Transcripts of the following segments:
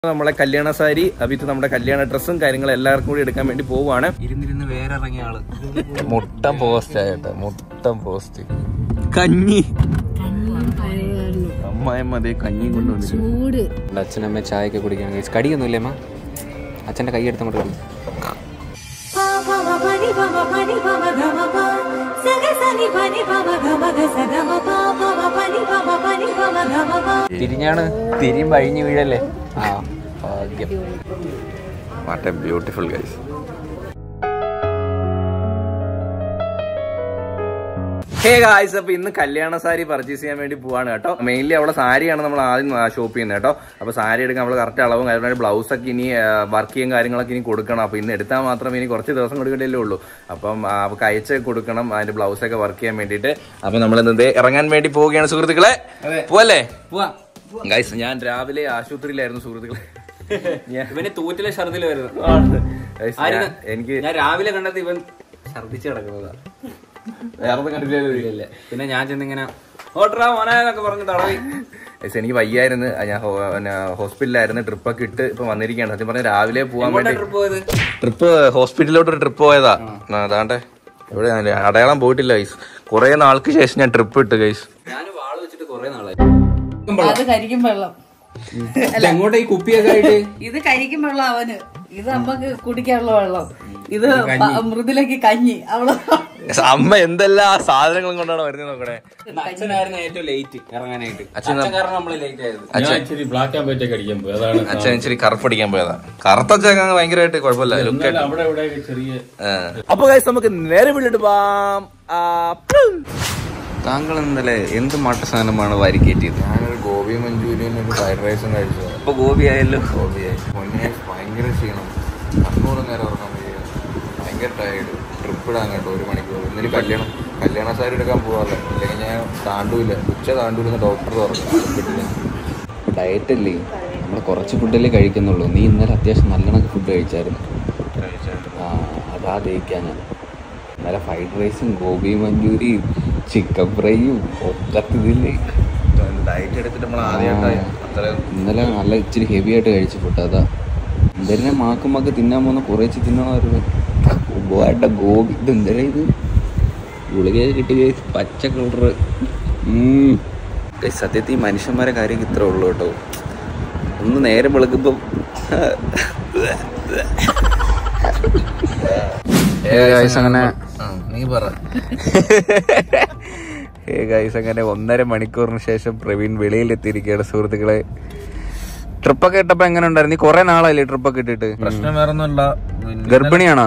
നമ്മളെ കല്യാണ സാരി വിത്ത് നമ്മുടെ കല്യാണ ഡ്രസ്സും കാര്യങ്ങളും എല്ലാവർക്കും കൂടി എടുക്കാൻ വേണ്ടി പോവുകയാണ് ഇരുന്നിരുന്ന് വേറെ ഇറങ്ങിയ ആള് മുട്ടം പോസ്റ്റ് ആയിട്ട് മുട്ടം പോസ്റ്റ് കഞ്ഞി അമ്മായിമ്മ അതേ കഞ്ഞിയും കൊണ്ടുവന്നിട്ടുണ്ട് ചൂട് അച്ഛനമ്മ ചായയൊക്കെ കുടിക്കാൻ കഴിച്ചു കടിയൊന്നുമില്ലേ അമ്മ അച്ഛന്റെ കൈ എടുത്ത് അങ്ങോട്ട് കടി തിരിഞ്ഞാണ് തിരിയുമ്പോ അഴിഞ്ഞു വീഴല്ലേ ആ ഭാഗ്യം what a beautiful guys hey guys അപ്പൊ ഇന്ന് കല്യാണ സാരി പർച്ചേസ് ചെയ്യാൻ വേണ്ടി പോവാണ് കേട്ടോ മെയിൻലി അവിടെ സാരിയാണ് നമ്മൾ ആദ്യം ഷോപ്പ് ചെയ്യുന്നത് കേട്ടോ അപ്പൊ സാരി എടുക്കാൻ നമ്മൾ കറക്റ്റ് അളവും കാര്യങ്ങളും ബ്ലൗസ് ഒക്കെ ഇനി വർക്ക് ചെയ്യും കാര്യങ്ങളൊക്കെ ഇനി കൊടുക്കണം അപ്പൊ ഇന്ന് എടുത്താൽ മാത്രമേ ഇനി കുറച്ച് ദിവസം കൊടുക്കേണ്ടല്ലേ ഉള്ളൂ അപ്പം ആ, അവർക്ക് അയച്ച് കൊടുക്കണം അതിന്റെ ബ്ലൗസ് ഒക്കെ വർക്ക് ചെയ്യാൻ വേണ്ടിയിട്ട് അപ്പൊ നമ്മൾ ഇന്ന് ഇറങ്ങാൻ വേണ്ടി പോവുകയാണ് സുഹൃത്തുക്കളെ പോവല്ലേ ഗൈസ് ഞാൻ രാവിലെ ആശുപത്രിയിലായിരുന്നു സുഹൃത്തുക്കളെ ഞാൻ- ഇവന് തൂറ്റിലെ ഛർദില് വരുന്നത് Guys, ആയിരുന്നു? ഞാൻ- എനിക്ക് ഞാൻ രാവിലെ കണ്ടത് ഇവൻ ഛർദിച്ച് കിടക്കുന്നതാ വേറെ കണ്ടിട്ടില്ല ഇല്ല പിന്നെ ഞാൻ ചെന്നിങ്ങനെ ഓട്ടറാ മോനെ എന്നൊക്കെ പറഞ്ഞ് തടവി Guys, എനിക്ക് വയ്യായിരുന്നു ഞാൻ ഹോ- പിന്നെ ഹോസ്പിറ്റലിലായിരുന്നു ട്രിപ്പൊക്കെ ഇട്ട് ഇപ്പൊ വന്നിരിക്കുകയാണ് സത്യം പറഞ്ഞാൽ രാവിലെ പോകാൻ വേണ്ടി ട്രിപ്പ് പോയത് ട്രിപ്പ് ഹോസ്പിറ്റലിലോട്ട് ഒരു ട്രിപ്പ് പോയതാ ആ, അതാണ്ടെ ഇവിടെ ഞാൻ അടയാളം പോയിട്ടില്ല ഗൈസ് കുറെ നാൾക്ക് ശേഷം ഞാൻ ട്രിപ്പ് ഇട്ട് ഗൈസ് ഞാൻ വാള് വെച്ചിട്ട് കൊറേ നാളായി അത് കരിക്കും വെള്ളം എങ്ങോട്ടാ ഈ കുപ്പിയൊക്കെ ആയിട്ട് ഇത് കരിക്കും വെള്ളം അവന് ഇത് അമ്മക്ക് കുടിക്കാനുള്ള വെള്ളം ഇത് പ- മൃദുലയ്ക്ക് കഞ്ഞി അവള് അമ്മ എന്തെല്ലാം സാധനങ്ങളും കൊണ്ടാണ് വരുന്നത് നോക്കണേ അച്ഛനായിരുന്നു ഏറ്റവും ലേറ്റ് ഇറങ്ങാനായിട്ട് അച്ഛൻ അച്ഛൻ കാരണം നമ്മള് ലേറ്റ് ആയത് അച്ഛൻ ഇച്ചിരി ബ്ലാക്ക് ആൻഡ് വൈറ്റ് ഒക്കെ അടിക്കാൻ പോയി അതാണ് അച്ഛൻ ഇച്ചിരി കറുപ്പടിക്കാൻ പോയതാ കറുത്ത ചേക്കാൻ ഭയങ്കരമായിട്ട് കുഴപ്പമില്ല ലുക്ക് എന്നാലും അവിടെ ഇവിടെ ചെറിയ അപ്പൊ ഗൈസ് നമുക്ക് നേരെ വിളിട്ട് പോവാം താങ്കൾ ഇന്നലെ എന്ത് മട്ട സാധനമാണ് വാരിക്കേറ്റിയത് ഞാനൊരു ഗോബി മഞ്ചൂരിയൻ ഒരു ഫ്രൈഡ് റൈസും കഴിച്ചു ഇപ്പൊ ഗോപി ആയല്ലോ ഗോപിയായി മുന്നേ ഭയങ്കര ക്ഷീണം കണ്ണൂറ് നേരം ഉറങ്ങാൻ വയ്യ ഭയങ്കര ടയർഡ് ട്രിപ്പ് ഇടാൻ കേട്ടോ ഒരു മണിക്കൂർ ഇന്നലെ കല്യാണം കല്യാണ സാരി എടുക്കാൻ പോകാറില്ല അല്ലെങ്കിൽ ഞാൻ താണ്ടൂല ഉച്ച താണ്ടൂലെന്ന് ഡോക്ടർ പറഞ്ഞു ഡയറ്റ് അല്ലേ നമ്മൾ കുറച്ച് ഫുഡല്ലേ കഴിക്കുന്നുള്ളൂ നീ ഇന്നലെ അത്യാവശ്യം നല്ലോണം ഫുഡ് കഴിച്ചായിരുന്നു ആ അതാ ദഹിക്കാൻ ഇന്നലെ ഫ്രൈഡ് റൈസും ഗോബി മഞ്ചൂരിയും ചിക്കൻ ഫ്രൈയും ഒക്കെ ഇതില്ലേ ഡയറ്റ് എടുത്തിട്ട് നമ്മൾ ആദ്യമായിട്ടായി അത്ര ഇന്നലെ നല്ല ഇച്ചിരി ഹെവി ആയിട്ട് കഴിച്ചു ഫുഡ് അതാ എന്തായാലും മാക്കും മാക്ക് തിന്നാൻ പോകുന്ന കുറേച്ച് തിന്നണമായിരുന്നു ഉപവാട്ട ഗോബി ഇത് എന്തായാലും ഇത് ഗുളിക കിട്ടി guys. പച്ച കളറ് സത്യത്തിൽ ഈ മനുഷ്യന്മാരെ കാര്യം ഇത്ര ഉള്ളു കേട്ടോ ഒന്ന് നേരം വെളുക്കുമ്പം അങ്ങനെ നീ പറ ഹേ ഗൈസ് അങ്ങനെ ഒന്നര മണിക്കൂറിന് ശേഷം പ്രവീൺ വെളിയിലെത്തിയിരിക്കുകയാണ് സുഹൃത്തുക്കളെ ട്രിപ്പൊക്കെ ഇട്ടപ്പോ എങ്ങനെ ഉണ്ടായിരുന്നു നീ കുറെ നാളായില്ലേ ട്രിപ്പൊക്കെ ഇട്ടിട്ട് പ്രശ്നം വേറെ ഒന്നുമില്ല ഗർഭിണിയാണോ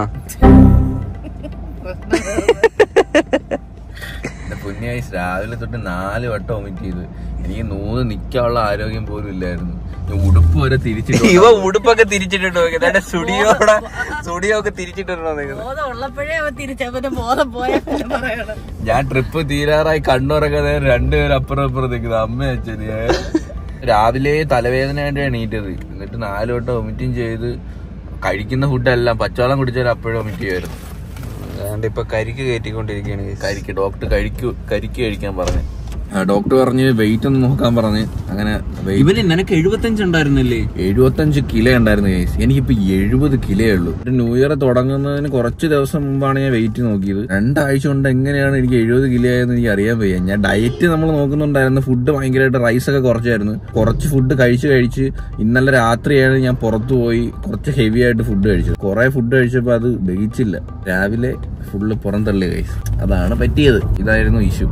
പുണ്യായി രാവിലെ തൊട്ട് നാല് വട്ടം വൊമിറ്റ് ചെയ്ത് എനിക്ക് നൂന്ന് നിക്കാനുള്ള ആരോഗ്യം പോലും ഇല്ലായിരുന്നു ഞാൻ ഉടുപ്പ് വരെ തിരിച്ചിട്ട് ഇവ ഉടുപ്പൊക്കെ തിരിച്ചിട്ടുണ്ടോ സ്റ്റുഡിയോടെ സ്റ്റുഡിയോ ഒക്കെ തിരിച്ചിട്ടുണ്ടോ ബോധം ഉള്ളപ്പോഴേ അവൻ തിരിച്ചവന്റെ ബോധം പോയാ പിന്നെ പറയണം ഞാൻ ട്രിപ്പ് തീരാറായി കണ്ണുറക്കാതെ രണ്ടുപേരും അപ്പുറം അപ്പുറം നിൽക്കുന്നത് അമ്മ അച്ഛന് രാവിലെ തലവേദനയായിട്ട് എണീറ്റത് എന്നിട്ട് നാല് വട്ടം വൊമിറ്റും ചെയ്ത് കഴിക്കുന്ന ഫുഡെല്ലാം പച്ചവെള്ളം കുടിച്ചാൽ അപ്പോഴും വൊമിറ്റ് ചെയ്യുമായിരുന്നു അതുകൊണ്ട് ഇപ്പൊ കരിക്ക് കയറ്റിക്കൊണ്ടിരിക്കുകയാണ് guys. കരിക്ക് ഡോക്ടർ കഴിക്കു കരിക്ക് കഴിക്കാൻ പറഞ്ഞു ഡോക്ടർ പറഞ്ഞ് വെയിറ്റ് ഒന്ന് നോക്കാൻ പറഞ്ഞ് അങ്ങനെ weight ഇവന് നിനക്ക് എഴുപത്തഞ്ച് ഉണ്ടായിരുന്നല്ലേ എഴുപത്തഞ്ച് കിലോ ഉണ്ടായിരുന്നു കേസ് എനിക്കിപ്പോ എഴുപത് കിലോ ഉള്ളൂ ഒരു ന്യൂ ഇയർ തുടങ്ങുന്നതിന് കുറച്ച് ദിവസം മുമ്പാണ് ഞാൻ വെയിറ്റ് നോക്കിയത് രണ്ടാഴ്ച കൊണ്ട് എങ്ങനെയാണ് എനിക്ക് എഴുപത് കിലോ ആയെന്ന് എനിക്ക് അറിയാൻ വയ്യ ഞാൻ ഡയറ്റ് നമ്മൾ നോക്കുന്നുണ്ടായിരുന്നു ഫുഡ് ഭയങ്കരമായിട്ട് റൈസ് ഒക്കെ കുറച്ചായിരുന്നു കുറച്ച് ഫുഡ് കഴിച്ച് കഴിച്ച് ഇന്നലെ രാത്രിയാണ് ഞാൻ പുറത്തു പോയി കുറച്ച് ഹെവി ആയിട്ട് ഫുഡ് കഴിച്ചത് കുറെ ഫുഡ് കഴിച്ചപ്പോൾ അത് ദഹിച്ചില്ല രാവിലെ ഫുള്ള് പുറന്തള്ളി കഴിച്ചു അതാണ് പറ്റിയത് ഇതായിരുന്നു ഇഷ്യൂ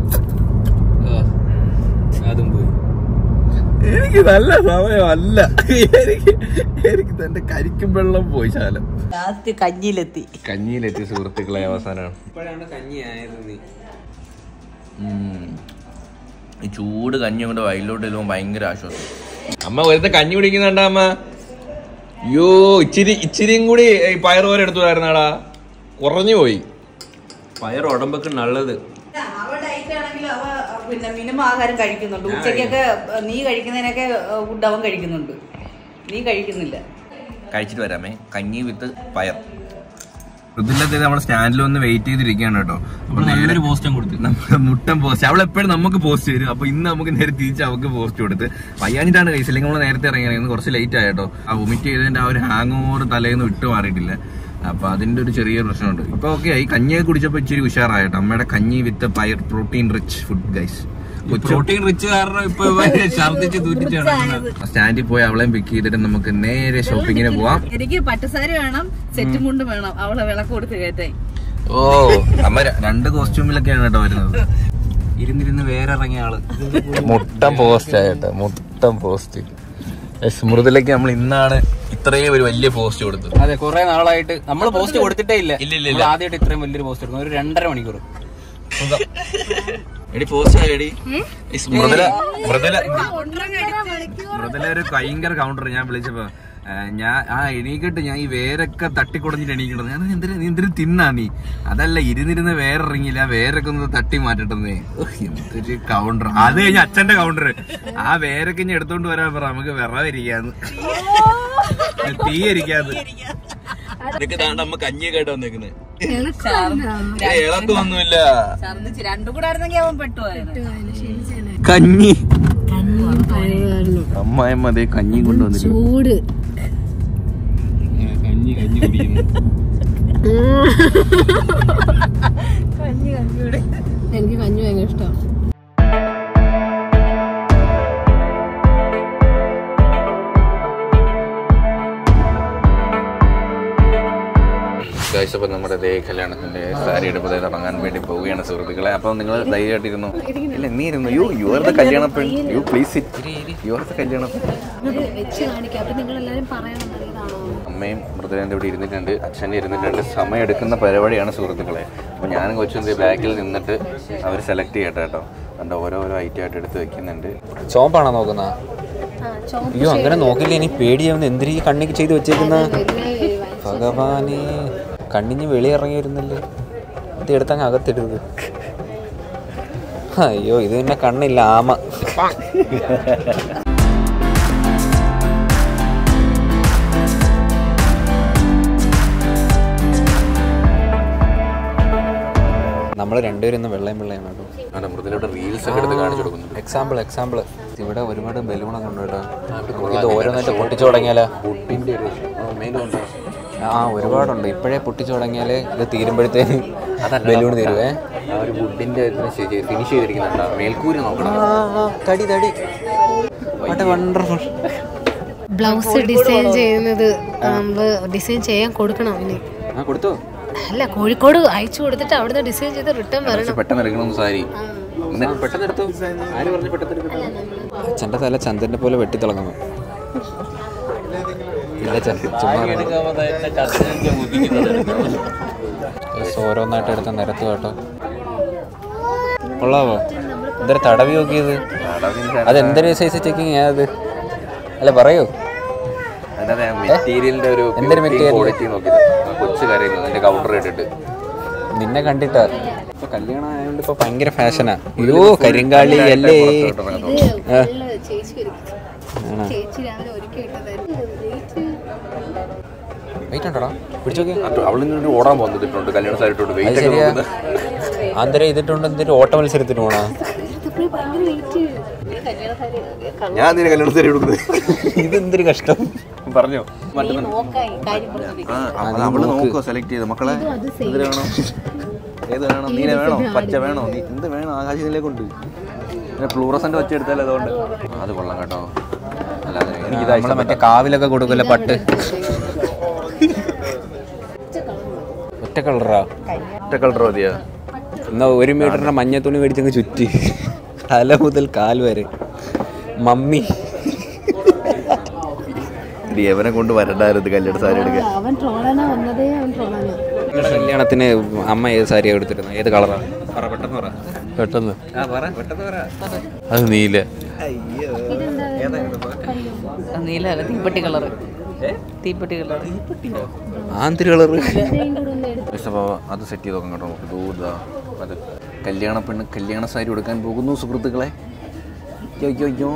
അതും പോയി എനിക്ക് നല്ല സമയമല്ല എനിക്ക് എനിക്ക് തന്റെ കരിക്കും വെള്ളം പോയി ശാലം ലാസ്റ്റ് കഞ്ഞിയിലെത്തി കഞ്ഞിയിലെത്തി സുഹൃത്തുക്കളെ അവസാനമാണ് ഇപ്പോഴാണ് കഞ്ഞി ആയത് നീ ഉം. ഈ ചൂട് കഞ്ഞി കൊണ്ട് വയലിലോട്ട് ഇടുമ്പോൾ ഭയങ്കര ആശ്വാസം അമ്മ ഒരുത്ത കഞ്ഞി കുടിക്കുന്നുണ്ട അമ്മ അയ്യോ ഇച്ചിരി ഇച്ചിരിയും കൂടി ഈ പയർ പോലെ എടുത്തുണ്ടായിരുന്നാടാ കുറഞ്ഞു പോയി പയർ ഉടമ്പൊക്കെ നല്ലത് അവ ഡയറ്റ് ആണെങ്കിൽ അവ പിന്നെ മിനിമം ആഹാരം കഴിക്കുന്നുണ്ട് ഉച്ചയ്ക്കൊക്കെ നീ കഴിക്കുന്നതിനൊക്കെ ഫുഡ് അവൻ കഴിക്കുന്നുണ്ട് നീ കഴിക്കുന്നില്ല കഴിച്ചിട്ട് വരാമേ കഞ്ഞി വിത്ത് പയർ ഇതിലത്തെ നമ്മൾ സ്റ്റാൻഡിൽ വന്ന് വെയിറ്റ് ചെയ്തിരിക്കുകയാണ് കേട്ടോ അപ്പൊ നല്ലൊരു പോസ്റ്റും കൊടുത്തു നമ്മുടെ മുട്ടൻ പോസ്റ്റ് അവൾ എപ്പോഴും നമുക്ക് പോസ്റ്റ് തരും അപ്പൊ ഇന്ന് നമുക്ക് നേരെ തിരിച്ച് അവൾക്ക് പോസ്റ്റ് കൊടുത്ത് പയ്യാനിട്ടാണ് കൈസ് അല്ലെങ്കിൽ നമ്മൾ നേരത്തെ ഇറങ്ങിയത് കുറച്ച് ലേറ്റ് ആയിട്ടോ ആ വൊമിറ്റ് ചെയ്തതിന്റെ ആ ഒരു ഹാങ് ഓവർ തലേന്ന് വിട്ടു മാറിയിട്ടില്ല അപ്പൊ അതിന്റെ ഒരു ചെറിയ പ്രശ്നമുണ്ട് ഇപ്പൊ ഓക്കെ ആയി കഞ്ഞിയൊക്കെ കുടിച്ചപ്പോ ഇച്ചിരി ഉഷാറായിട്ടോ അമ്മയുടെ കഞ്ഞി വിത്ത് പയർ protein rich food guys protein rich കാരണം ഇപ്പൊ ഛർദിച്ച് തൂറ്റിച്ച് സ്റ്റാൻഡിൽ പോയി അവളെയും പിക്ക് ചെയ്തിട്ട് നമുക്ക് നേരെ ഷോപ്പിങ്ങിന് പോവാം എനിക്ക് പട്ടുസാരി വേണം സെറ്റും മുണ്ടും വേണം അവളെ വിളക്ക് കൊടുത്ത് കയറ്റാൻ ഓ അമ്മ ര- രണ്ട് കോസ്റ്റ്യൂമിലൊക്കെയാണ് കേട്ടോ വരുന്നത് ഇരുന്നിരുന്ന് വേറെ ഇറങ്ങിയ ആള് മുട്ടം പോസ്റ്റ് ആയിട്ട് മുട്ടം പോസ്റ്റ് സ്മൃതിലേക്ക് നമ്മൾ ഇന്നാണ് ഇത്രയും ഒരു വലിയ പോസ്റ്റ് കൊടുത്തത് അതെ കുറെ നാളായിട്ട് നമ്മൾ പോസ്റ്റ് കൊടുത്തിട്ടേ ഇല്ല ഇല്ല, ഇല്ല, നമ്മൾ ആദ്യമായിട്ട് ഇത്രയും വലിയൊരു പോസ്റ്റ് എടുക്കുന്നു ഒരു രണ്ടര മണിക്കൂർ എടി പോസ്റ്റ് ആയടി മൃദുല മൃദുല മൃദുല ഒരു ഭയങ്കര കൗണ്ടർ ഞാൻ വിളിച്ചപ്പോ ആ, ഞാൻ ആ എണീക്കിട്ട് ഞാൻ ഈ വേരൊക്കെ തട്ടിക്കുടഞ്ഞിട്ട് എണീക്കണം ഞാൻ എന്തിനു നീ എന്തിനു തിന്നാ നീ അതല്ല ഇരുന്നിരുന്ന് വേറെ ഇറങ്ങിയില്ല വേരൊക്കെ ഒന്ന് തട്ടി മാറ്റട്ടെന്നേ ഉഹ്, എന്തൊരു കൗണ്ടർ അത് കഴിഞ്ഞ അച്ഛന്റെ കൗണ്ടർ ആ വേരൊക്കെ ഇനി എടുത്തോണ്ട് വരാൻ പറ നമുക്ക് വിറവിരിക്കാന്ന് തീ അരിക്കാന്ന് ഇതൊക്കെ ദാണ്ട അമ്മ കഞ്ഞിയൊക്കെ ആയിട്ട് വന്നേക്കുന്നത് ഇളക്കൊന്നുമില്ല ഛർദിച്ച് രണ്ടും കൂടെ ആയിരുന്നെങ്കിൽ അവൻ പെട്ടുപോയത് കഞ്ഞി അമ്മായിമ്മ അതേ കഞ്ഞിയും കൊണ്ടുവന്നിട്ട് ചൂട് കഞ്ഞി കഞ്ഞി കുടിക്കുന്നു എനിക്ക് കഞ്ഞി ഭയങ്കര ഇഷ്ടമാണ് ഗൈസ് അപ്പൊ നമ്മുടെ ദേ കല്യാണത്തിന്റെ സാരി എടുപ്പത് തുടങ്ങാൻ വേണ്ടി പോവുകയാണ് സുഹൃത്തുക്കളെ അപ്പൊ നിങ്ങൾ ധൈര്യമായിട്ടിരുന്നു ഇല്ല നീ ഇരുന്നു യു യു ആർ ദ കല്യാണ പെൺ you please sit you are the കല്യാണ പെൺ വെച്ച് കാണിക്കാം അപ്പൊ നിങ്ങൾ എല്ലാരും പറയണം ഇതാണോ അമ്മയും മൃദുലേന്റെ ഇവിടെ ഇരുന്നിട്ടുണ്ട് അച്ഛൻ്റെ ഇരുന്നിട്ടുണ്ട് സമയം എടുക്കുന്ന പരിപാടിയാണ് സുഹൃത്തുക്കളെ അപ്പൊ ഞാനും കൊച്ചും ദേ ബാക്കിൽ നിന്നിട്ട് അവർ സെലക്ട് ചെയ്യട്ടെ കേട്ടോ അതുകൊണ്ട് ഓരോരോ ഐറ്റം ആയിട്ട് എടുത്ത് വെക്കുന്നുണ്ട് ചോപ്പാണോ നോക്കുന്ന അയ്യോ അങ്ങനെ നോക്കില്ല ഇനി പേടിയാവുന്ന എന്തിനീ കണ്ണിക്ക് ചെയ്ത് വെച്ചേക്കുന്ന ഭഗവാനെ കണ്ണിഞ്ഞ് വെളിയിറങ്ങി വരുന്നല്ലേ ഇത് എടുത്തങ്ങ് അകത്തിടരുത് അയ്യോ ഇത് തന്നെ കണ്ണില്ല ആമ നമ്മൾ രണ്ടുപേരും ഇന്ന് വെള്ളയും വെള്ളയും കേട്ടോ അല്ല മൃദുലയുടെ റീൽസ് ഒക്കെ എടുത്ത് കാണിച്ചു കൊടുക്കുന്നുണ്ട് എക്സാമ്പിൾ എക്സാമ്പിൾ ഇവിടെ ഒരുപാട് ബലൂണൊക്കെ ഉണ്ട് കേട്ടോ ഇത് ഓരോന്നായിട്ട് പൊട്ടിച്ചു തുടങ്ങിയാലോ ഫുഡിന്റെ ഒരു മേലുണ്ടോ ആ ഒരുപാടുണ്ട് ഇപ്പോഴേ പൊട്ടിച്ചു തുടങ്ങിയാൽ ഇത് തീരുമ്പോഴത്തേന് ബലൂൺ തീരുവേ ആ ഒരു വുഡിന്റെ ഫിനിഷ് ചെയ്തിരിക്കുന്നുണ്ടോ മേൽക്കൂരി നോക്കണം തടി തടി വാട്ട് വണ്ടർഫുൾ ബ്ലൗസ് ഡിസൈൻ ചെയ്യുന്നത് നമ്മള് ഡിസൈൻ ചെയ്യാൻ കൊടുക്കണം ഇനി ആ കൊടുത്തു അല്ല കോഴിക്കോട് അയച്ചു കൊടുത്തിട്ട് അവിടുന്ന് ഡിസൈൻ ചെയ്ത് റിട്ടേൺ വരണം പെട്ടെന്ന് എടുക്കണം സാരി പെട്ടെന്ന് എടുത്തു ആര് പറഞ്ഞു പെട്ടെന്ന് അച്ഛൻ്റെ തല ചന്ദ്രനെ പോലെ വെട്ടിത്തിളങ്ങുന്നു ഇല്ല ചന്ദ് ചുമ്മാ Yes, ഓരോന്നായിട്ട് എടുത്ത് നിരത്തു കേട്ടോ കൊള്ളാവോ എന്തൊരു തടവി നോക്കിയത് അതെന്തൊരു സൈസ് ചെക്കിങ് അത് അല്ല പറയൂ മെറ്റീരിയലിന്റെ ഒരു എന്തൊരു material? ക്വാളിറ്റി നോക്കിയത് കൊച്ചു കരയുന്നു അതിന്റെ കൗണ്ടർ ഇട്ടിട്ട് നിന്നെ കണ്ടിട്ടാ ഇപ്പൊ കല്യാണം ആയതുകൊണ്ട് ഇപ്പൊ ഭയങ്കര ഫാഷനാ അയ്യോ കരിങ്കാളി അല്ലേ ആ. ചേച്ചി ആണോ ചേച്ചി രാവിലെ ഒരുക്കി ഇട്ടതായിരുന്നു വെയിറ്റ് ഉണ്ടോടാ പിടിച്ചോക്കെ അവളിൽ നിന്ന് ഓടാൻ പോകുന്നിട്ടുണ്ട് കല്യാണ സാരി ഇട്ടുണ്ട് അത് വെയിറ്റ് ഒക്കെ ശരിയാ നോക്കുന്നത് ആന്തരം ഇതിട്ടുണ്ട് എന്തൊരു ഓട്ട മത്സരത്തിന് പോണാ ഭയങ്കര വെയിറ്റ് കല്യാണ സാരി ഞാൻ നിന്നെ കല്യാണ സാരി എടുക്കുന്നത് ഇതെന്തൊരു കഷ്ടം പറഞ്ഞോ നോക്കായി കാര്യം പറഞ്ഞത് അവള് നോക്കോ സെലക്ട് ചെയ്ത് മക്കളെ എന്ത് വേണം ഏത് വേണം നീല വേണോ പച്ച വേണോ നീ എന്ത് വേണം ആകാശത്തിലേക്കുണ്ട് പിന്നെ ഫ്ലൂറസന്റ് വെച്ച് എടുത്താൽ അതുകൊണ്ട് അത് കൊള്ളാം കേട്ടോ അല്ലാതെ എനിക്ക് ഇതാ നമ്മളെ മറ്റേ കാവിലൊക്കെ കൊടുക്കല്ലേ പട്ട് ഒറ്റ കളറാ ഒറ്റ കളർ മതിയോ എന്നാ ഒരു മീറ്ററിന്റെ മഞ്ഞ തുണി മേടിച്ചങ്ങ് ചുറ്റി തല മുതൽ കാൽ വരെ മമ്മി ഇത് എവനെ കൊണ്ട് വരണ്ടായിരുന്നു കല്യാണ സാരി എടുക്കാൻ അവൻ ട്രോളാനാ വന്നതേ അവൻ ട്രോളാനാ നിങ്ങളുടെ കല്യാണത്തിന് അമ്മ ഏത് സാരിയാ എടുത്തിരുന്നത് ഏത് കളറാ പറ പെട്ടെന്ന് പറ പെട്ടെന്ന് ആ പറ പെട്ടെന്ന് പറ അത് നീല നീല അല്ല തീപ്പെട്ടി കളറ് തീപ്പെട്ടി കളർ ആന്തരി കളറ് അത് സെറ്റ് ചെയ്ത് നോക്കാം കേട്ടോ നമുക്ക് ദൂതാ അത് കല്യാണ പെണ്ണ് കല്യാണ സാരി കൊടുക്കാൻ പോകുന്നു സുഹൃത്തുക്കളെ യോ യോ യോ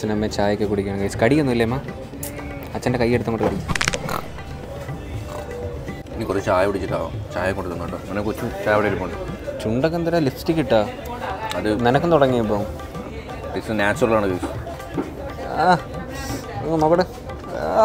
അച്ഛനമ്മ ചായയൊക്കെ കുടിക്കണം കഴിച്ച് കടിയൊന്നുമില്ലേ അമ്മ അച്ഛൻ്റെ കൈ എടുത്ത് അങ്ങോട്ട് കടി ഇനി കുറച്ച് ചായ കുടിച്ചിട്ടാവും ചായ കൊടുക്കുന്നു കേട്ടോ അങ്ങനെ കൊച്ചു ചായ ഇവിടെ ഇരിപ്പുണ്ട് ചുണ്ടൊക്കെ എന്തരാ ലിപ്സ്റ്റിക് ഇട്ടാ അത് നിനക്കും തുടങ്ങിയപ്പോൾ ഇത് നാച്ചുറൽ ആണ് ഗൈസ് ആ ഒന്ന് നോക്കട്ടെ ആ.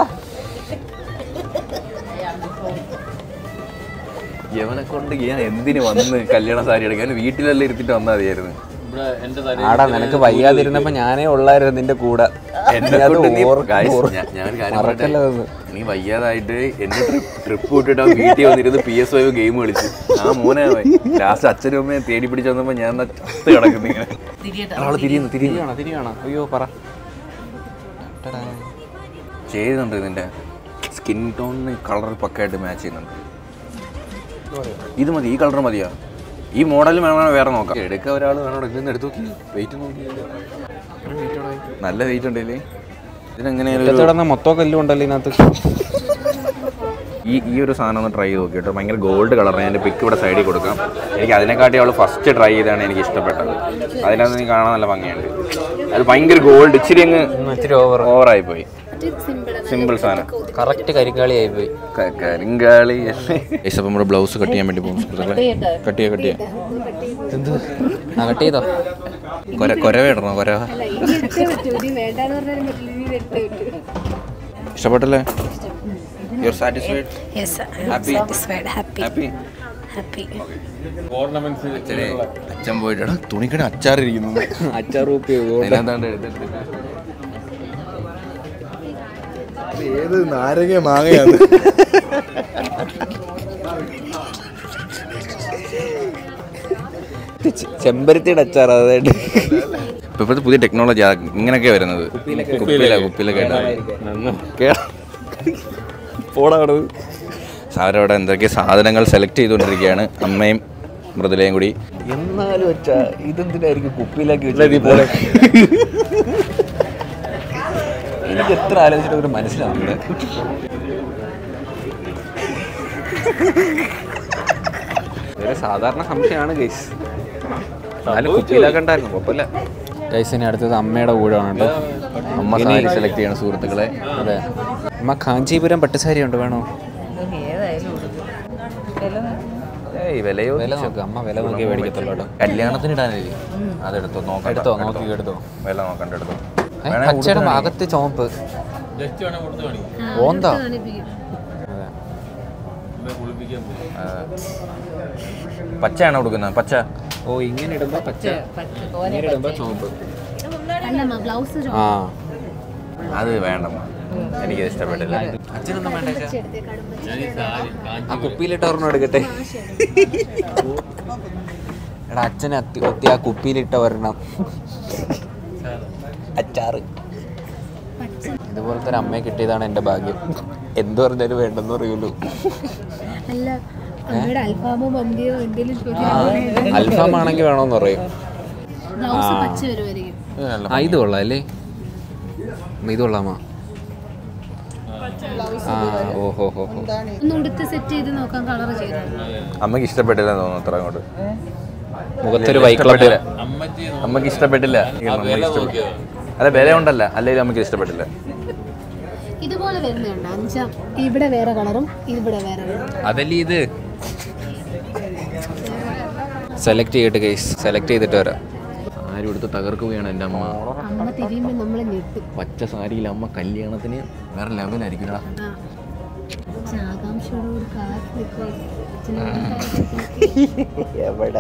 യവനെ കൊണ്ട് ഞാൻ എന്തിന് വന്ന് കല്യാണ സാരി എടുക്കാൻ വീട്ടിലെല്ലാം ഇരുത്തിട്ട് വന്നാൽ മതിയായിരുന്നു ഇവിടെ എന്റെ തലയിൽ ആടാ നിനക്ക് വയ്യാതിരുന്നപ്പോ ഞാനേ ഉള്ളായിരുന്നു നിന്റെ കൂടെ എന്നെ നീ അത് കൊണ്ട് നീ ഓർ- guys, ഓർ- ഞാൻ- ഞാനൊരു കാര്യം മറക്കല്ലേ പറയട്ടെ? അതൊന്ന്. നീ വയ്യാതായിട്ട് എന്നെ ട്രിപ്പ് വിട്ടിട്ട് ആ വീട്ടിൽ വന്നിരുന്ന് പി എസ് ഫൈവ് ഗെയിം കളിച്ചു ആ മോനെ ലാസ്റ്റ് അച്ഛനും അമ്മയെ തേടി പിടിച്ച് വന്നപ്പോ ഞാൻ എന്നാ ചത്ത് കിടക്കുന്നു ഇങ്ങനെ ആള് തിരിയുന്നു തിരിയുന്നു തിരിയാണോ തിരിയാണോ അയ്യോ പറ ടടാ. ചെയ്യുന്നുണ്ട് ഇതിന്റെ സ്കിൻ ടോണിന് കളർ പക്കായിട്ട് മാച്ച് ചെയ്യുന്നുണ്ട് ഇത് മതി ഈ കളർ മതിയാ ഈ മോഡൽ വേണം വേറെ നോക്കാം എടുക്ക ഒരാൾ വേണം ഇതിന്ന് എടുത്തു നോക്കി വെയിറ്റ് നോക്കി നല്ല വെയിറ്റ് ഉണ്ടല്ലേ ഇതിനെങ്ങനെയാലും മുറ്റത്ത് ഒരു- കിടന്ന മൊത്തം കല്ലും ഉണ്ടല്ലോ ഇതിനകത്ത് ഈ ഈ ഒരു സാധനം ഒന്ന് ട്രൈ ചെയ്ത് നോക്കി കേട്ടോ ഭയങ്കര ഗോൾഡ് കളർ ഞാൻ എൻ്റെ പിക്ക് ഇവിടെ സൈഡിൽ കൊടുക്കാം എനിക്ക് അതിനെക്കാട്ടി അവൾ ഫസ്റ്റ് ട്രൈ ചെയ്താണ് എനിക്ക് ഇഷ്ടപ്പെട്ടത് അതിനകത്ത് നീ കാണാൻ നല്ല ഭംഗിയുണ്ട് അത് ഭയങ്കര ഗോൾഡ് ഇച്ചിരി അങ്ങ് ഇച്ചിരി ഓവർ ഓവറായി പോയി സിമ്പിൾ സാധനം കറക്റ്റ് കരിക്കാളി ആയി പോയി ക- കരിങ്കാളി അപ്പം നമ്മുടെ ബ്ലൗസ് കട്ട് ചെയ്യാൻ വേണ്ടി പോകും സുഹൃത്തുക്കളെ കട്ട് ചെയ്യാം കട്ട് ചെയ്യാം എന്ത് ആ കട്ട് ചെയ്തോ കൊര കൊരവേടണോ കൊര ഇഷ്ടപ്പെട്ടല്ലേ you are satisfied Happy? Happy happy happy ornaments അച്ഛനെ അച്ഛൻ പോയിട്ടാണ് തുണിക്കട അച്ചാറിരിക്കുന്നു അച്ചാറൂപ്പി അതിനകത്താണ്ട് എടുത്തിട്ട് ഏത് നാരങ്ങ മാങ്ങയാണ് ചെമ്പരത്തിയുടെ അച്ചാർ അതായിട്ട് ഇപ്പൊ ഇപ്പോഴത്തെ പുതിയ ടെക്നോളജി ഇങ്ങനെയൊക്കെ വരുന്നത് കുപ്പിയില കുപ്പിയിലൊക്കെ പോടാണ് സാരവിടെ എന്തൊക്കെ സാധനങ്ങൾ സെലക്ട് ചെയ്തുകൊണ്ടിരിക്കുകയാണ് അമ്മയും മൃദുലയും കൂടി എന്നാലും അച്ഛാ ഇതെന്തിനായിരിക്കും കുപ്പിയിലാക്കി എനിക്ക് എത്ര ആലോചിച്ചിട്ട് ഒരു മനസ്സിലാവില്ല ഇതൊരു സാധാരണ സംശയമാണ് ഗൈസ് എന്നാലും കുപ്പിയിലാക്കണ്ടായിരുന്നു കുഴപ്പമില്ല ഗൈസിന് അടുത്തത് അമ്മയുടെ ഊഴമാണ് കേട്ടോ അമ്മ സാരി സെലക്ട് ചെയ്യണം സുഹൃത്തുക്കളെ അതെ അമ്മ കാഞ്ചീപുരം പട്ടുസാരി ഉണ്ട് വേണോ ഏയ് വിലയോ വില നോക്ക് അമ്മ വില നോക്കി മേടിക്കത്തുള്ളൂ കേട്ടോ കല്യാണത്തിന് ഇടാനല്ലേ അതെടുത്തോ നോക്കാം എടുത്തോ നോക്കി എടുത്തോ വില നോക്കണ്ട എടുത്തോ ഏ, പച്ചയുടെ ഭാഗത്ത് ചുവപ്പ് ജസ്റ്റ് വേണേ കൊടുത്ത് കാണിക്കും ഓന്താ കുളിപ്പിക്കാൻ പോയി പച്ചയാണോ കൊടുക്കുന്നത് പച്ച ഓ ഇങ്ങനെ ഇടുമ്പോ പച്ച ഇങ്ങനെ ഇടുമ്പോ ചുവപ്പ് ബ്ലൗസ് ആ അത് വേണ്ടമ്മ എനിക്ക് ഇഷ്ടപ്പെട്ടില്ല അച്ഛനൊന്നും വേണ്ട അച്ഛാ. ഞാൻ ഈ സാരി കാഞ്ചി ആ കുപ്പിയിലിട്ട് ഒരെണ്ണം എടുക്കട്ടെ എടാ അച്ഛന് അത്തി ഒത്തി ആ കുപ്പിയിലിട്ട ഒരെണ്ണം അച്ചാറ് ഇതുപോലത്തെ ഒരു അമ്മയെ കിട്ടിയതാണ് എൻ്റെ ഭാഗ്യം എന്ത് പറഞ്ഞാലും വേണ്ടെന്ന് പറയുള്ളൂ അല്ല അമ്മയുടെ അൽഫാമോ മന്തിയോ എന്തെങ്കിലും ചോദിച്ചാൽ അൽഫാം ആണെങ്കിൽ വേണമെന്ന് പറയും ബ്ലൗസ് പച്ച വരുമായിരിക്കും ആ ഇത് കൊള്ളാം അല്ലേ ഇത് കൊള്ളാമോ ആ ഓഹോ ഹോ ഹോ ഒന്ന് ഉടുത്ത് സെറ്റ് ചെയ്ത് നോക്കാൻ കളർ ചെയ്തു അമ്മക്ക് ഇഷ്ടപ്പെട്ടില്ല തോന്നുന്നു അത്ര അങ്ങോട്ട് മുഖത്തൊരു വൈക്ലബ് ഇഷ്ടപ്പെട്ടില്ല. അമ്മച്ചി അമ്മക്ക് ഇഷ്ടപ്പെട്ടില്ല വില നോക്കിയോ അല്ല വില ഉണ്ടല്ല അല്ലെങ്കിൽ നമുക്ക് ഇഷ്ടപ്പെട്ടില്ല ഇതുപോലെ വരുന്നുണ്ട് അഞ്ചാം ഇവിടെ വേറെ കളറും ഇവിടെ വേറെ കളറും അതല്ലേ ഇത് സെലക്ട് ചെയ്തിട്ട് കേസ് സെലക്ട് ചെയ്തിട്ട് വരാം ആരും എടുത്ത് തകർക്കുകയാണ് എൻ്റെ അമ്മ അമ്മ തിരിയുമ്പോൾ നമ്മളെ ഞെട്ടും പച്ച സാരിയിൽ അമ്മ കല്യാണത്തിന് വേറെ ലെവലായിരിക്കും ആ. അച്ഛൻ ആകാംക്ഷയോടുകൂടി കാത്ത് നിൽക്കുക എവിടെ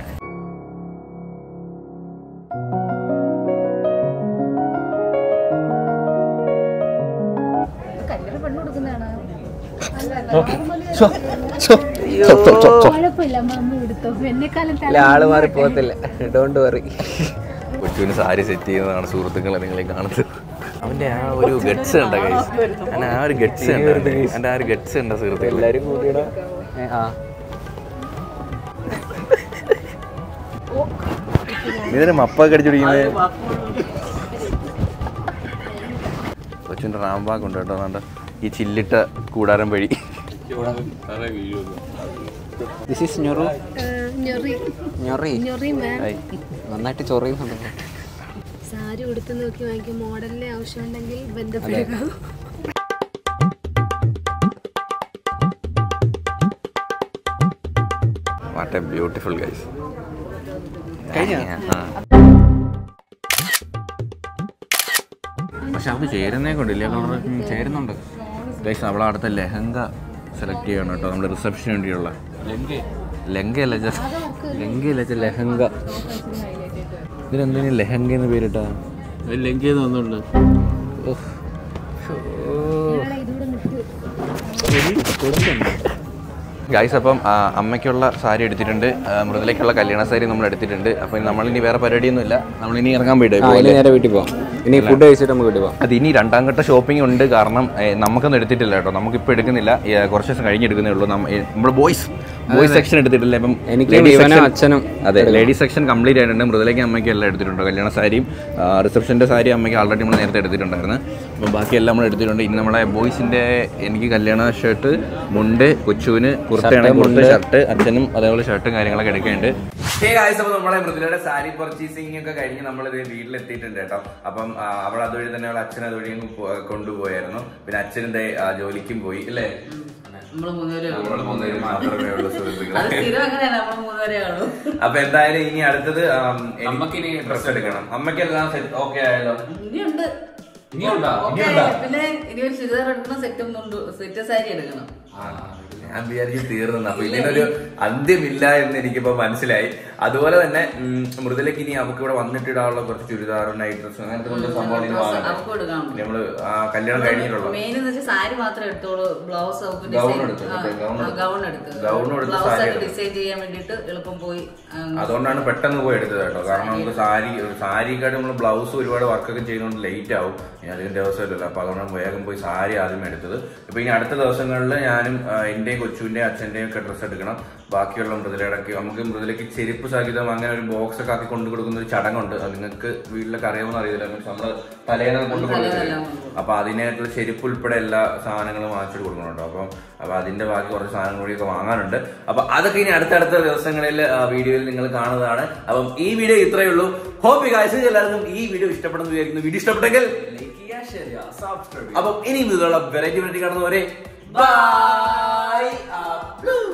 കുഴപ്പമില്ല അമ്മ അമ്മ എടുത്തോ എന്നെക്കാലം ഇല്ല ആള് മാറി പോകത്തില്ല ഡോണ്ട് വറി കൊച്ചുവിന് സാരി സെറ്റ് ചെയ്യുന്നതാണ് സുഹൃത്തുക്കളെ നിങ്ങളെ കാണുന്നത് അവന്റെ ആ ഒരു ഗട്സ് ഉണ്ട് guys. അവന്റെ ആ ഒരു ഗട്സ് ഉണ്ട് അവന്റെ ആ ഒരു ഗട്സ് ഉണ്ട് സുഹൃത്തുക്കളെ എല്ലാരും കൂടിയിടാ ആ ഇതിന് മപ്പൊക്കെ അടിച്ചുപിടിക്കുന്നത് കൊച്ചിൻ്റെ റാംബാക്ക് ഉണ്ട് കേട്ടോ അതുകൊണ്ട് ഈ ചില്ലിട്ട കൂടാരം വഴി തറ വീഴുന്നു ദിസ് ഈസ് ഞൊറു ഞൊറി ഞൊറി ഞൊറി മാം നന്നായിട്ട് ചൊറിയുന്നുണ്ടല്ലോ സാരി ഉടുത്ത് നോക്കി വാങ്ങിക്കും മോഡലിന്റെ ആവശ്യമുണ്ടെങ്കിൽ ബന്ധപ്പെടുക വാട്ട് എ ബ്യൂട്ടിഫുൾ ഗൈസ് പക്ഷെ അവർക്ക് ചേരുന്നേ കൊണ്ടില്ല കളർ ചേരുന്നുണ്ട് ഗൈസ് നമ്മളെ അടുത്ത ലെഹങ്ക സെലക്ട് ചെയ്യണം കേട്ടോ നമ്മുടെ റിസപ്ഷന് വേണ്ടിയുള്ള ലെങ്കയല്ല ജസ്റ്റ് ലെങ്കയല്ല ചെ ലെഹങ്ക ഇതിനെന്തിനു ലെഹങ്ക എന്ന് പേരിട്ടാ ലങ്കയിൽ വന്നുണ്ട് ഗൈസ് അപ്പം ആ, അമ്മയ്ക്കുള്ള സാരി എടുത്തിട്ടുണ്ട് ആ, മൃദുലയ്ക്കുള്ള കല്യാണ സാരി നമ്മൾ എടുത്തിട്ടുണ്ട് അപ്പം നമ്മളിനി വേറെ പരിപാടിയൊന്നുമില്ല നമ്മളിനി ഇറങ്ങാൻ പോയിട്ട് ഇനി നേരെ വീട്ടിൽ പോവാം ഇനി ഫുഡ് കഴിച്ചിട്ട് നമുക്ക് വീട്ടിൽ പോവാം അത് ഇനി രണ്ടാം ഘട്ട ഷോപ്പിംഗ് ഉണ്ട് കാരണം ഏ, നമുക്കൊന്നും എടുത്തിട്ടില്ല കേട്ടോ നമുക്കിപ്പോൾ എടുക്കുന്നില്ല ഏ, കുറച്ച് ദിവസം കഴിഞ്ഞ് എടുക്കുന്നേ ഉള്ളൂ നമ്മൾ ബോയ്സ് ബോയ്സ് സെക്ഷൻ എടുത്തിട്ടില്ല ഇപ്പം എനിക്ക് ladies ഇവനും section- അച്ഛനും അതെ ലേഡീസ് സെക്ഷൻ കംപ്ലീറ്റ് ആയിട്ടുണ്ട് മൃദുലയ്ക്ക് അമ്മയ്ക്ക് എല്ലാം എടുത്തിട്ടുണ്ട് കല്യാണ സാരിയും റിസപ്ഷൻ്റെ സാരി അമ്മയ്ക്ക് ആൾറെഡി നമ്മൾ നേരത്തെ എടുത്തിട്ടുണ്ടായിരുന്നു അപ്പം ബാക്കിയെല്ലാം നമ്മൾ എടുത്തിട്ടുണ്ട് ഇനി നമ്മളെ ബോയ്സിൻ്റെ എനിക്ക് കല്യാണ ഷർട്ട് മുണ്ട് കൊച്ചുവിന് കുർത്തയാണെങ്കിൽ കുർത്ത ഷർട്ട് അച്ഛനും അതേപോലെ ഷർട്ടും കാര്യങ്ങളൊക്കെ എടുക്കുന്നുണ്ട് അപ്പോൾ നമ്മളെ മൃദുലയുടെ സാരി പർച്ചേസിംഗ് ഒക്കെ കഴിഞ്ഞ് നമ്മൾ ഇത് വീട്ടിലെത്തിയിട്ടുണ്ട് കേട്ടോ അപ്പം ആ, അവൾ അതുവഴി തന്നെ അവൾ അച്ഛൻ അതുവഴി അങ്ങ് പോ- കൊണ്ടുപോയായിരുന്നു പിന്നെ അച്ഛൻ്റെ ജോലിക്കും പോയി അല്ലേ നമ്മള് മൂന്നുപേരെ നമ്മൾ മൂന്നുപേര് മാത്രമേ ഉള്ളൂ അത് സുഹൃത്തുക്കളെ സ്ഥിരം അങ്ങനെയാണ് നമ്മള് മൂന്നുപേരെ ഉള്ളൂ അപ്പൊ എന്തായാലും ഇനി അടുത്തത് അമ്മക്ക് ഇനി ഡ്രസ് എടുക്കണം അമ്മക്കെല്ലാം സെറ്റ് ഓക്കെ ആയല്ലോ ഇനിയുണ്ട് ഇനിയുണ്ടോ? ഓക്കേ, ഇനിയുണ്ടോ? പിന്നെ ഇനി ഒരു ചുരിദാർ എടുക്കണം സെറ്റും മുണ്ട് സെറ്റ് സാരി എടുക്കണം ഞാൻ വിചാരിച്ചു തീർന്നു അപ്പൊ ഇതിനൊരു അന്ത്യമില്ല എന്ന് എനിക്കിപ്പോ മനസ്സിലായി അതുപോലെ തന്നെ ഉം, മൃദുലയ്ക്ക് ഇനി അവർക്ക് ഇവിടെ വന്നിട്ടിടാനുള്ള കുറച്ച് ചുരിദാറും നൈറ്റ് ഡ്രസ്സും അങ്ങനത്തെ കുറച്ച് സംഭവം ഇനി വാങ്ങണം. അവർക്ക് എടുക്കണം ഇനി നമ്മള് ആ കല്യാണം കഴിഞ്ഞിട്ടുള്ളൂ മെയിൻ എന്ന് വെച്ചാൽ സാരി മാത്രമേ എടുത്തോളൂ ബ്ലൗസ് അവർക്ക് Gown ഡിസൈൻ എടുത്തു, മറ്റേ gown എടുത്തു. ഗൗൺ എടുത്ത് Gown എടുത്ത് ബ്ലൗസ് സാരി ഒക്കെ എടുത്തു. ഡിസൈൻ ചെയ്യാൻ വേണ്ടിട്ട് എളുപ്പം പോയി ആ, അതുകൊണ്ടാണ് പെട്ടെന്ന് പോയി എടുത്തത് കേട്ടോ കാരണം നമുക്ക് സാരി സാരിക്കാട് നമ്മൾ ബ്ലൗസ് ഒരുപാട് വർക്കൊക്കെ ചെയ്യുന്നതുകൊണ്ട് ലേറ്റ് ആവും ഇനി അതിന് ദിവസമില്ലല്ലോ അപ്പൊ അതുകൊണ്ടാണ് വേഗം പോയി സാരി ആദ്യം എടുത്തത് ഇപ്പൊ ഇനി അടുത്ത ദിവസങ്ങളിൽ ഞാനും ആ, എന്റെയും കൊച്ചുവിന്റെയും അച്ഛന്റെയും ഒക്കെ ഡ്രസ്സ് എടുക്കണം ബാക്കിയുള്ള മൃദുലയുടെയൊക്കെ നമുക്ക് മൃദുലയ്ക്ക് ചെരുപ്പ് സഹിതം അങ്ങനെ ഒരു ബോക്സ് ഒക്കെ ആക്കി കൊണ്ടു കൊടുക്കുന്ന ഒരു ചടങ്ങുണ്ട് അത് നിങ്ങൾക്ക് വീട്ടിലൊക്കെ അറിയാമെന്ന് അറിയില്ല മീൻസ് നമ്മള് തലേന്ന് കൊണ്ടു കൊടുക്കില്ല അപ്പൊ അതിനായിട്ടുള്ള ചെരുപ്പ് ഉൾപ്പെടെ എല്ലാ സാധനങ്ങളും വാങ്ങിച്ചിട്ട് കൊടുക്കണം കേട്ടോ അപ്പം അപ്പൊ അതിന്റെ ബാക്കി കുറച്ച് സാധനങ്ങൾ കൂടിയൊക്കെ വാങ്ങാനുണ്ട് അപ്പൊ അതൊക്കെ ഇനി അടുത്തടുത്ത ദിവസങ്ങളിൽ ആ, വീഡിയോയിൽ നിങ്ങൾ കാണുന്നതാണ് അപ്പം ഈ വീഡിയോ ഇത്രയേ ഉള്ളൂ ഹോപ്പ് ഗായ്സ് എല്ലാവർക്കും ഈ വീഡിയോ ഇഷ്ടപ്പെടുന്നു വിചാരിക്കുന്നു വീഡിയോ ഇഷ്ടപ്പെട്ടെങ്കിൽ ലൈക്ക് ചെയ്യുക ഷെയർ ചെയ്യുക സബ്സ്ക്രൈബ് അപ്പം ഇനി ഇതുള്ള വെറൈറ്റി വെറൈറ്റി കാണുന്നവരെ ബൈ